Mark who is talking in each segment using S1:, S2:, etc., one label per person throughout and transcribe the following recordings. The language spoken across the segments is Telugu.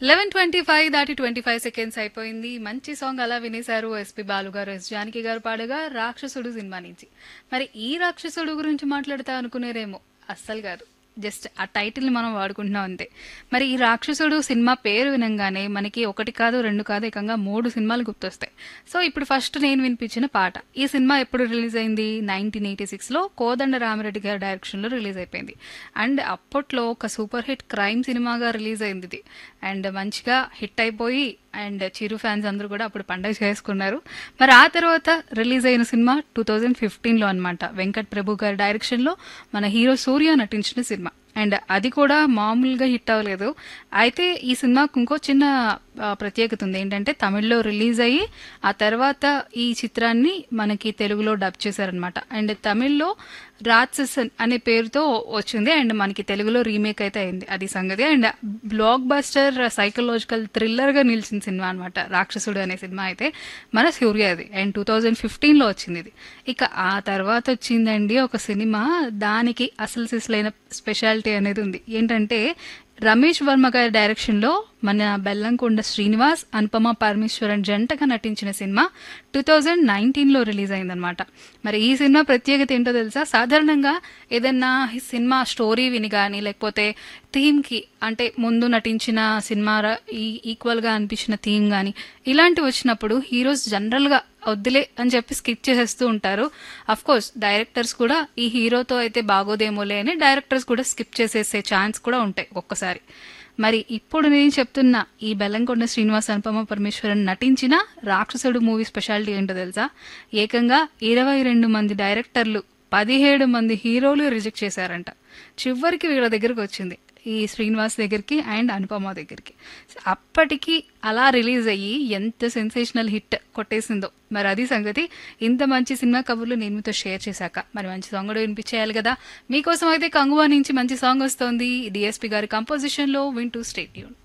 S1: లెవెన్ ట్వంటీ ఫైవ్ దాటి ట్వంటీ ఫైవ్ సెకండ్స్ అయిపోయింది మంచి సాంగ్ అలా వినేశారు ఎస్పి బాలు గారు ఎస్ జానకి గారు పాడగా రాక్షసుడు సినిమా నుంచి మరి ఈ రాక్షసుడు గురించి మాట్లాడతా అనుకునేరేమో అస్సలు కాదు జస్ట్ ఆ టైటిల్ని మనం వాడుకుంటున్నాం అంతే మరి ఈ రాక్షసుడు సినిమా పేరు వినంగానే మనకి ఒకటి కాదు రెండు కాదు ఏకంగా మూడు సినిమాలు గుర్తొస్తాయి సో ఇప్పుడు ఫస్ట్ నేను వినిపించిన పాట ఈ సినిమా ఎప్పుడు రిలీజ్ అయింది నైన్టీన్ ఎయిటీ సిక్స్లో కోదండ రామరెడ్డి గారి డైరెక్షన్లో రిలీజ్ అయిపోయింది అండ్ అప్పట్లో ఒక సూపర్ హిట్ క్రైమ్ సినిమాగా రిలీజ్ అయింది ఇది అండ్ మంచిగా హిట్ అయిపోయి అండ్ చిరు ఫ్యాన్స్ అందరూ కూడా అప్పుడు పండగ చేసుకున్నారు మరి ఆ తర్వాత రిలీజ్ అయిన సినిమా టూ థౌజండ్ ఫిఫ్టీన్లో అనమాట వెంకట్ ప్రభు గారి డైరెక్షన్లో మన హీరో సూర్య నటించిన సినిమా అండ్ అది కూడా మామూలుగా హిట్ అవ్వలేదు అయితే ఈ సినిమాకు ఇంకో చిన్న ఆ, ప్రత్యేకత ఉంది ఏంటంటే తమిళ్లో రిలీజ్ అయ్యి ఆ తర్వాత ఈ చిత్రాన్ని మనకి తెలుగులో డబ్ చేశారనమాట అండ్ తమిళ్లో రాత్ససన్ అనే పేరుతో వచ్చింది అండ్ మనకి తెలుగులో రీమేక్ అయితే అయింది అది సంగతి అండ్ బ్లాక్ బస్టర్ సైకలాజికల్ థ్రిల్లర్గా నిలిచిన సినిమా అనమాట రాక్షసుడు అనే సినిమా అయితే మన సూర్యది అండ్ టూ థౌజండ్ ఫిఫ్టీన్లో వచ్చింది ఇది ఇక ఆ తర్వాత వచ్చిందండి ఒక సినిమా దానికి అసలు సిసలైన స్పెషాలిటీ అనేది ఉంది ఏంటంటే రమేష్ వర్మ గారి డైరెక్షన్లో మన బెల్లంకొండ శ్రీనివాస్ అనుపమ పరమేశ్వరన్ జంటగా నటించిన సినిమా టూ థౌజండ్ నైన్టీన్లో రిలీజ్ అయిందనమాట మరి ఈ సినిమా ప్రత్యేకత ఏంటో తెలుసా సాధారణంగా ఏదన్నా ఈ సినిమా స్టోరీ విని కానీ లేకపోతే థీమ్కి అంటే ముందు నటించిన సినిమా ర- ఈ ఈక్వల్గా అనిపించిన థీమ్ కానీ ఇలాంటివి వచ్చినప్పుడు హీరోస్ జనరల్గా వద్దులే అని చెప్పి స్కిప్ చేసేస్తూ ఉంటారు అఫ్ కోర్స్ డైరెక్టర్స్ కూడా ఈ హీరోతో అయితే బాగోదేమోలే అని డైరెక్టర్స్ కూడా స్కిప్ చేసేసే ఛాన్స్ కూడా ఉంటాయి ఒక్కసారి మరి ఇప్పుడు నేను చెప్తున్న ఈ బెల్లంకొండ శ్రీనివాస్ అనుపమ పరమేశ్వరన్ నటించిన రాక్షసుడు మూవీ స్పెషాలిటీ ఏంటో తెలుసా ఏకంగా ఇరవై రెండు మంది డైరెక్టర్లు పదిహేడు మంది హీరోలు రిజెక్ట్ చేశారంట చివరికి వీళ్ళ దగ్గరికి వచ్చింది ఈ శ్రీనివాస్ దగ్గరికి అండ్ అనుపమ దగ్గరికి అప్పటికి అలా రిలీజ్ అయ్యి ఎంత సెన్సేషనల్ హిట్ కొట్టేసిందో మరి అది సంగతి ఇంత మంచి సినిమా కబుర్లు నేను మీతో షేర్ చేశాక మరి మంచి సాంగ్ కూడా వినిపించేయాలి కదా మీకోసం అయితే కంగువా నుంచి మంచి సాంగ్ వస్తోంది డిఎస్పి గారి కంపోజిషన్లో వింటూ స్టేట్ యూన్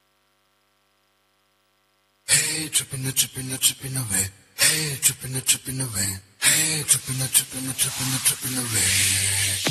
S2: Hey, tripping, tripping, tripping away. Hey, tripping, tripping away. Hey, tripping, tripping, tripping, tripping away.